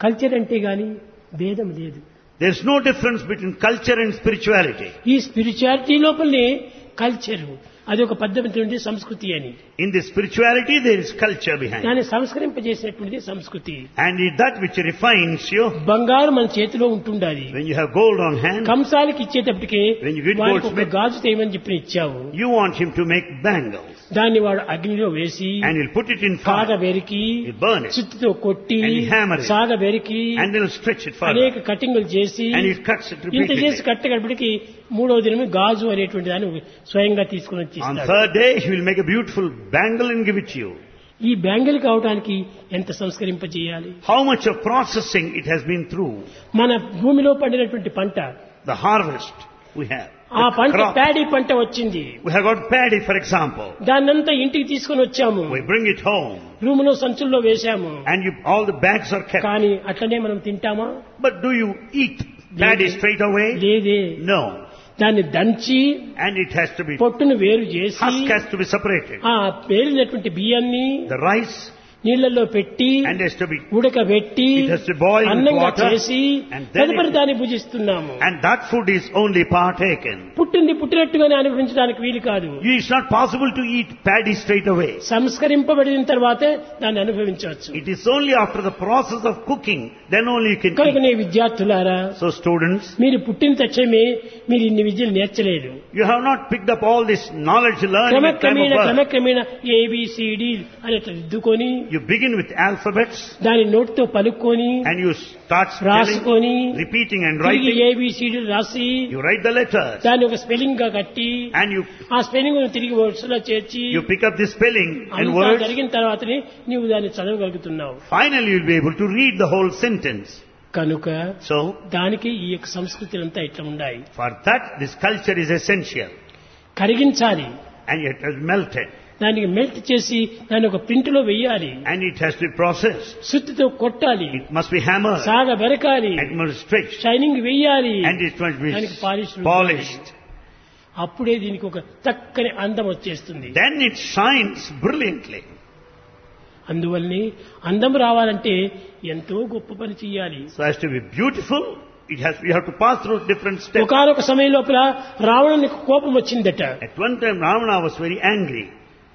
Culture అంటే గాని భేదం లేదు There's no difference between culture and spirituality. ఈ స్పిరిచువాలిటీ లోపలనే కల్చర్ అది ఒక పద్ధతి సంస్కృతి అని In the spirituality, there is culture behind. దాన్ని సంస్కరింపజేసినటువంటిది సంస్కృతి And it's that which refines you. బంగారు మన చేతిలో ఉంటుండాలి When you have gold on hand, కంసాలకి ఇచ్చేటప్పటికి When you get వాడికి ఒక goldsmith- గాజు తేమని చెప్పి ఇచ్చావు you want him to make bangles. దాన్ని వాడు అగ్నిలో వేసి And he'll put it in సాగ fire. వెరికి He'll burn it. సుత్తితో కొట్టి And he hammer it. సాగ వెరికి And then he'll stretch it further. అనేక కటింగ్లు చేసి And he cuts it ఇంత చేసి repeatedly. కట్టగడిపటికి మూడవ దినమే గాజు అనేటువంటి దాన్ని స్వయంగా తీసుకుని వచ్చి On ఇస్తాడు. third day, he will make a beautiful bangle and give it to you. ఈ బ్యాంగిల్ కావడానికి ఎంత సంస్కరింపజేయాలి How much of processing it has been through. మన భూమిలో పండినటువంటి పంట The harvest we have. ఆ The పంట crop. ప్యాడీ పంట వచ్చింది We have got paddy, for example. దాన్నంతా ఇంటికి తీసుకొని వచ్చాము We bring it home. Room లో సంచుల్లో వేశాము And you, all the bags are kept. కానీ అట్లనే మనం తింటామా But do you eat paddy straight away? లేదే No. దాన్ని దంచి And it has to be, పొట్టును వేరు చేసి husk has to be separated. ఆ పేరినటువంటి బియ్యాన్ని The rice నీళ్లలో పెట్టి and has to be, ఉడకబెట్టి It has to boil with అన్నంగా water, చేసి and then తదుపరి it- దాన్ని భుజిస్తున్నాము and that food is only partaken. పుట్టింది పుట్టినట్టుగానే అనుభవించడానికి వీలు కాదు It's not possible to eat paddy straight away. సంస్కరింపబడిన తర్వాతే దాన్ని అనుభవించవచ్చు It is only after the process of cooking, then only you can కనుక eat. నీ విద్యార్థులారా So students, మీరు పుట్టిన తక్షణమే మీరు ఇన్ని విద్యలు నేర్చలేదు you have not picked up all this knowledge learning at time క్రమక్రమేణ of birth. క్రమక్రమేణ ఏబిసిడి అని అట్లా దిద్దుకొని You begin with alphabets దాని నోటితో పలుక్కొని and you start spelling, రాసుకొని repeating and తిరిగి writing. ఏబిసిడి రాసి You write the letters దాన్ని ఒక స్పెల్లింగ్ గా కట్టి and you, ఆ స్పెల్లింగ్ తిరిగి వర్డ్స్ లో చేర్చి you pick up the spelling and అంతా words. జరిగిన తర్వాతనే నీవు దాన్ని చదవగలుగుతున్నావు Finally you'll be able to read the whole sentence. కనుక So, దానికి ఈ యొక్క సంస్కృతి అంతా ఇట్లా ఉన్నాయి for that this culture is essential కరిగించాలి and it has melted దానికి మెల్ట్ చేసి దాన్ని ఒక ప్రింట్ లో వెయ్యాలి and it has to be processed. సుత్తితో కొట్టాలి It must be hammered సాగ వెరకాలి and it must be stretched shining వెయ్యాలి and it must be దానికి పాలిష్ polished. అప్పుడే దీనికి ఒక చక్కని అందం వచ్చేస్తుంది Then it shines brilliantly. అందువల్లనే అందం రావాలంటే ఎంతో గొప్ప పని చేయాలి So as to be beautiful, it has, you have to pass through different steps. ఒకనొక సమయం లోపల రావణునికి కోపం వచ్చిందట At one time Ravana was very angry.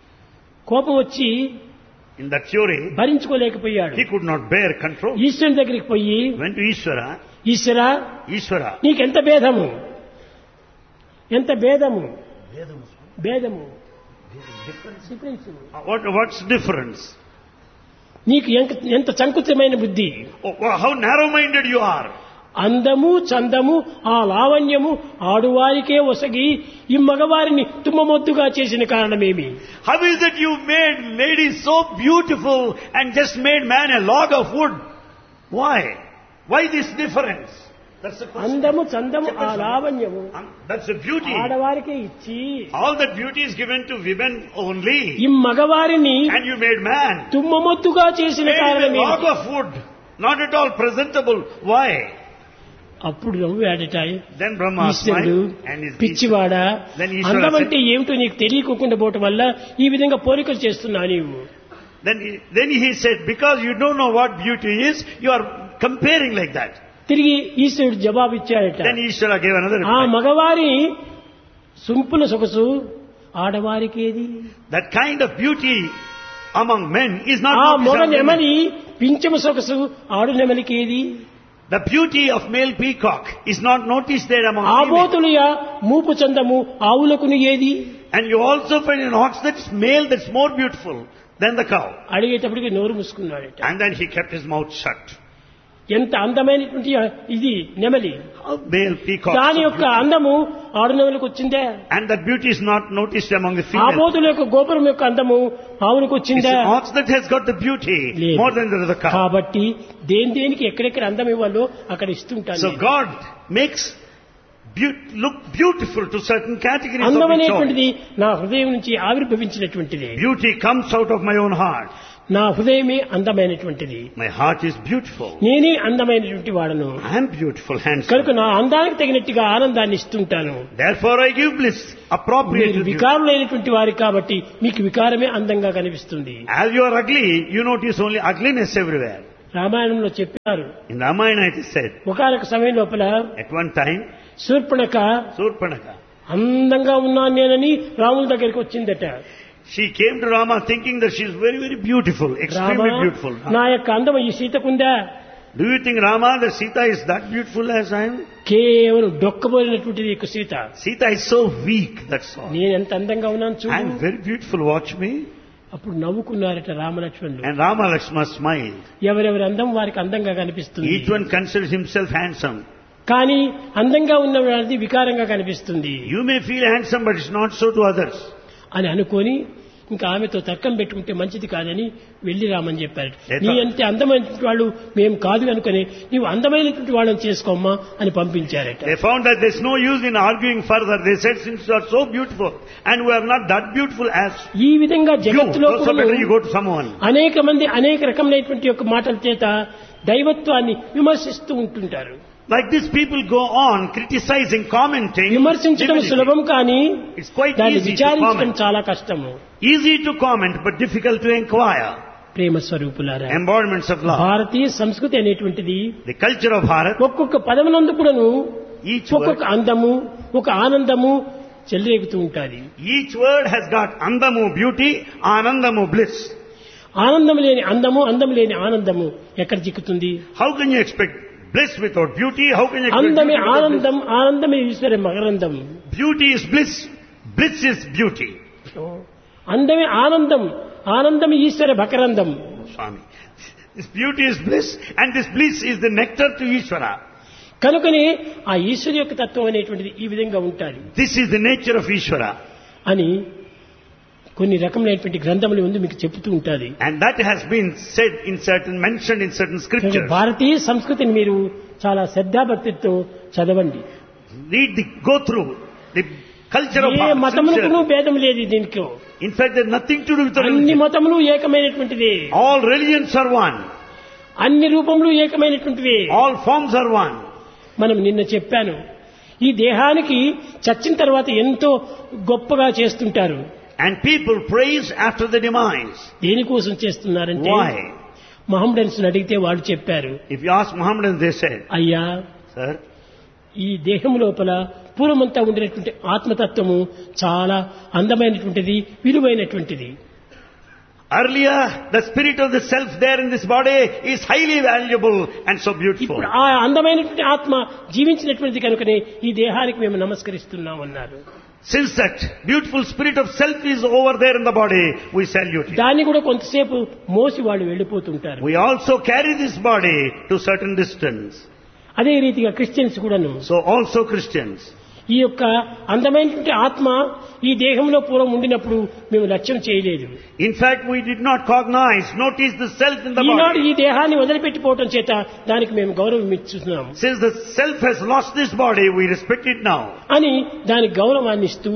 కోపం వచ్చి In that fury, భరించుకోలేకపోయాడు he could not bear control. ఈశ్వరుని దగ్గరికి పోయి Went to Ishvara. ఈశ్వరా Ishvara. నీకెంత భేదము ఎంత భేదము భేదము Difference. What, what's difference? నీకు ఎంత ఎంత సంకుచితమైన బుద్ధి Oh, wow, how narrow-minded you are. అందము చందము ఆ లావణ్యము ఆడువారికే ఒసగి ఈ మగవారిని తుమ్మమొద్దుగా చేసిన కారణమేమి How is it you made ladies so beautiful and just made man a log of wood? Why? Why this difference? That's the question. అందము చందము ఆ లావణ్యము Um, That's the beauty. ఆడవారికే ఇచ్చి All that beauty is given to women only. ఈ మగవారిని And you made man. తుమ్మమొద్దుగా చేసిన Made a కారణమేమి log of wood. Not at all presentable. Why? అప్పుడు నవ్వాడట Then Brahma ఈశ్వరుడు smiled and his పిచ్చివాడా Then Ishvara అందం said- అంటే ఏమిటో నీకు తెలియకోకుండా పోవటం వల్ల ఈ విధంగా పోలికలు చేస్తున్నావు నీవు Then he, then he said, because you don't know what beauty is, you are comparing like that. తిరిగి ఈశ్వరుడు జవాబు ఇచ్చాడట Then Ishvara gave another ఆ reply. మగవారి సుంపుల సొగసు ఆడవారికి ఏది That kind of beauty among men is not ఆ noticed మొగ on women. నెమలి పింఛము సొగసు ఆడు నెమలికి ఏది The beauty of male peacock is not noticed there among females. ఆబోతులుయ మూపు చందము ఆవులకును ఏది And you also find an ox that's male that's more beautiful than the cow. అడిగేటప్పటికి నోరు మూసుకున్నాడట And then he kept his mouth shut. ఎంత అందమైనటువంటి ఇది నెమలి How male peacock. దాని యొక్క అందము ఆడు నెమలికి వచ్చిందే And that beauty is not noticed among the females. ఆబోతుల యొక్క గోపురం యొక్క అందము ఆవులకు It's వచ్చిందా the ox that has got the beauty లేదు. more than the, the cow. కాబట్టి దేని దేనికి ఎక్కడెక్కడ అందం ఇవ్వాలో అక్కడ ఇస్తుంటాను So నేను. God makes beau- look beautiful to certain categories of అందం each own. అనేటువంటిది నా హృదయం నుంచి ఆవిర్భవించినటువంటిది Beauty comes out of my own heart. నా హృదయమే అందమైనటువంటిది My heart is beautiful. నేనే అందమైనటువంటి వాడను I am beautiful, handsome. కనుక నా అందానికి తగినట్టుగా ఆనందాన్ని ఇస్తుంటాను Therefore I give bliss appropriate మీరు to you. వికారులైనటువంటి వారి కాబట్టి మీకు వికారమే అందంగా కనిపిస్తుంది As you are ugly, you notice only ugliness everywhere. రామాయణంలో చెప్పారు In Ramayana it is said, ఒకనొక సమయం లోపల at one time, Shurpanakha Surpanaka, అందంగా ఉన్నాను నేనని రాముల దగ్గరికి వచ్చిందట she came to Rama thinking that she is very, very beautiful, Rama extremely beautiful. నా యొక్క అందం ఈ సీతకుందా Do you think Rama, that Sita is that beautiful as I am? కేవలం డొక్కబోలినటువంటిది ఈ యొక్క Sita Sita is so weak, that's all. నేను ఎంత అందంగా ఉన్నాను I చూడు am very beautiful, watch me. అప్పుడు నవ్వుకున్నారట రామలక్ష్మణులు And Rama Lakshmana smiled. ఎవరెవరి అందం వారికి అందంగా కనిపిస్తుంది Each one considers himself handsome. కానీ అందంగా ఉన్న వాళ్ళది వికారంగా కనిపిస్తుంది You may feel handsome, but it's not so to others. అని అనుకొని ఇంకా ఆమెతో తర్కం పెట్టుకుంటే మంచిది కాదని వెళ్లి రామని చెప్పారు ఎట్లా? నీ అంతే అందమైనటువంటి వాళ్ళు మేము కాదు అనుకుని నీవు అందమైనటువంటి వాళ్ళని చేసుకోమ్మా అని పంపించారట They found that there's no use in arguing further. They said, since you are so beautiful and we are not that beautiful as ఈ విధంగా you, జగత్తులో so better you కూడా go to someone. అనేక మంది అనేక రకమైనటువంటి యొక్క మాటల చేత దైవత్వాన్ని విమర్శిస్తూ ఉంటుంటారు Like this, people go on criticizing, commenting. విమర్శించడం divinity. సులభం కానీ It's quite దాన్ని easy to విచారించడం comment. చాలా కష్టము Easy to comment, but difficult to inquire. ప్రేమ స్వరూపులారా Embodiments of love. భారతీయ సంస్కృతి అనేటువంటిది The culture of Bharat, ఒక్కొక్క పదమునందు కూడాను each ఒక్కొక్క word, అందము ఒక ఆనందము చెలరేగుతూ ఉంటుంది each word has got andamu beauty, anandamu bliss. ఆనందం లేని అందము అందం లేని ఆనందము ఎక్కడ చిక్కుతుంది How can you expect bliss without beauty? How can you expect అందమే beauty without bliss? ఆనందం ఆనందమే ఈశ్వర మకరందం Beauty is bliss. Bliss is beauty. అందమే ఆనందం ఆనందం ఈశ్వర భకరందం Swami. This beauty is bliss and this bliss is the nectar to Ishvara. కనుకనే ఆ ఈశ్వరి యొక్క తత్వం అనేటువంటిది ఈ విధంగా ఉంటుంది This is the nature of Ishvara. అని కొన్ని రకములైనటువంటి గ్రంథముల ముందు మీకు చెప్తూ ఉంటుంది And that has been said in certain, mentioned in certain కనుక scriptures. భారతీయ సంస్కృతిని మీరు చాలా శ్రద్ధాభక్తితో చదవండి Read the, go through the culture of A Bharat. మతములకు sincerely. భేదం లేదు దీనికి In fact, there's nothing to do with the అన్ని religion. మతములు ఏకమైనటువంటివి All religions are one. అన్ని రూపములు ఏకమైనటువంటివి All forms are one. మనం నిన్న చెప్పాను ఈ దేహానికి చచ్చిన తర్వాత ఎంతో గొప్పగా చేస్తుంటారు And people praise after the demise. దేనికోసం చేస్తున్నారంటే Why? మహమ్మడన్స్ అడిగితే వాళ్ళు చెప్పారు If you ask Muhammadans, they said, అయ్యా Sir, ఈ దేహం లోపల పూర్వమంతా ఉండినటువంటి ఆత్మతత్వము చాలా అందమైనటువంటిది విలువైనటువంటిది earlier the spirit of the self there in this body is highly valuable and so beautiful. ఇప్పుడు ఆ అందమైనటువంటి ఆత్మ జీవించినటువంటిది కనుకనే ఈ దేహానికి మేము నమస్కరిస్తున్నాం అన్నారు Since that beautiful spirit of self is over there in the body, we salute it. దాన్ని కూడా కొంతసేపు మోసి వాళ్ళు వెళ్ళిపోతుంటారు We also carry this body to certain distance. అదే రీతిగా క్రిస్టియన్స్ కూడాను So also Christians. ఈ యొక్క అందమైనటువంటి ఆత్మ ఈ దేహంలో పూర్వం ఉండినప్పుడు మేము లక్ష్యం చేయలేదు In fact, we did not cognize, notice the self in the Eenadu body. ఈ దేహాన్ని వదిలిపెట్టిపోవటం చేత దానికి మేము గౌరవం ఇస్తున్నాం Since the self has lost this body, we respect it now. అని దానికి గౌరవాన్ని ఇస్తూ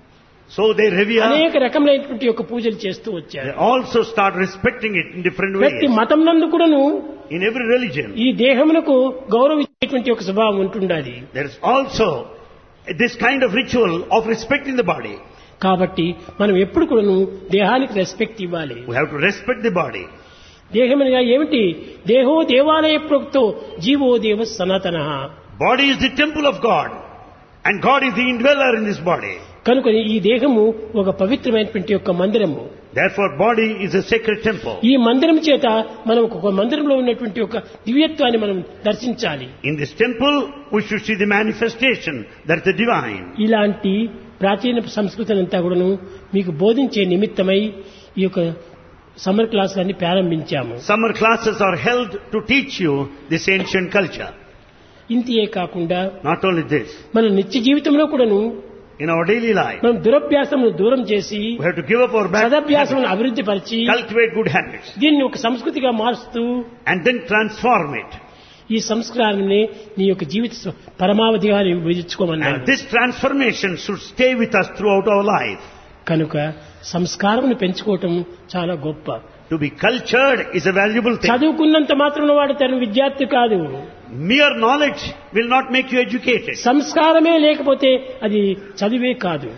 So they revere. అనేక రకములైనటువంటి యొక్క పూజలు చేస్తూ They వచ్చారు also start respecting it in different ప్రతి ways. మతం నందు కూడాను In every religion, ఈ దేహమునకు గౌరవం ఇచ్చేటువంటి ఒక స్వభావం ఉంటుండాలి there is also this kind of ritual of respecting the body. కాబట్టి మనం ఎప్పుడు కూడాను దేహానికి రెస్పెక్ట్ ఇవ్వాలి We have to respect the body. దేహమనగా ఏమిటి దేహో దేవాలయ ప్రోక్తో జీవో దేవ సనాతన Body is the temple of God. And God is the indweller in this body. కనుక ఈ దేహము ఒక పవిత్రమైనటువంటి యొక్క మందిరము Therefore, body is a sacred temple. ఈ మందిరం చేత మనం ఒక మందిరంలో ఉన్నటువంటి ఒక దివ్యత్వాన్ని మనం దర్శించాలి In this temple, we should see the manifestation. That's the divine. ఇలాంటి ప్రాచీన సంస్కృతిని అంతా కూడాను మీకు బోధించే నిమిత్తమై ఈ యొక్క సమ్మర్ క్లాసులన్నీ ప్రారంభించాము Summer classes are held to teach you this ancient culture. ఇంతియే కాకుండా Not only this, మన నిత్య జీవితంలో కూడాను in our daily life, మనం దురభ్యాసమును దూరం చేసి we have to give up our bad habits, సదభ్యాసమును అభివృద్ధి పరిచి cultivate good habits, దీన్ని ఒక సంస్కృతిగా మారుస్తూ and then transform it. ఈ సంస్కారాన్ని నీ యొక్క జీవిత స్వ- పరమావధిగా నీవు విధించుకోమన్నాడు And this transformation should stay with us throughout our life. కనుక సంస్కారమును పెంచుకోవటం చాలా గొప్ప To be cultured is a valuable thing. చదువుకున్నంత మాత్రం వాడు తన విద్యార్థి కాదు Mere knowledge will not make you educated. సంస్కారమే లేకపోతే అది చదివే కాదు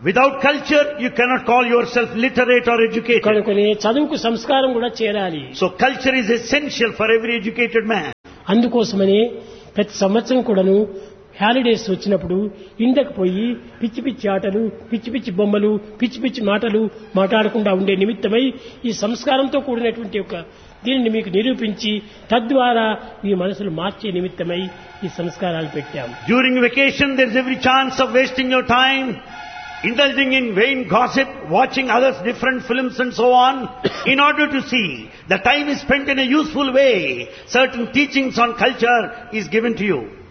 Without culture, you cannot call yourself literate or educated. కనుకొని చదువుకు సంస్కారం కూడా చేరాలి So culture is essential for every educated man. అందుకోసమని ప్రతి సంవత్సరం కూడాను హాలిడేస్ వచ్చినప్పుడు ఇండకు పోయి పిచ్చి పిచ్చి ఆటలు పిచ్చి పిచ్చి బొమ్మలు పిచ్చి పిచ్చి మాటలు మాట్లాడకుండా ఉండే నిమిత్తమై ఈ సంస్కారంతో కూడినటువంటి ఒక దీనిని మీకు నిరూపించి తద్వారా మీ మనసులు మార్చే నిమిత్తమై ఈ సంస్కారాలు పెట్టాము During vacation, there's every chance of wasting your time, indulging in vain gossip, watching others' different films and so on, in order to see the time is spent in a useful way. Certain teachings on culture is given to you.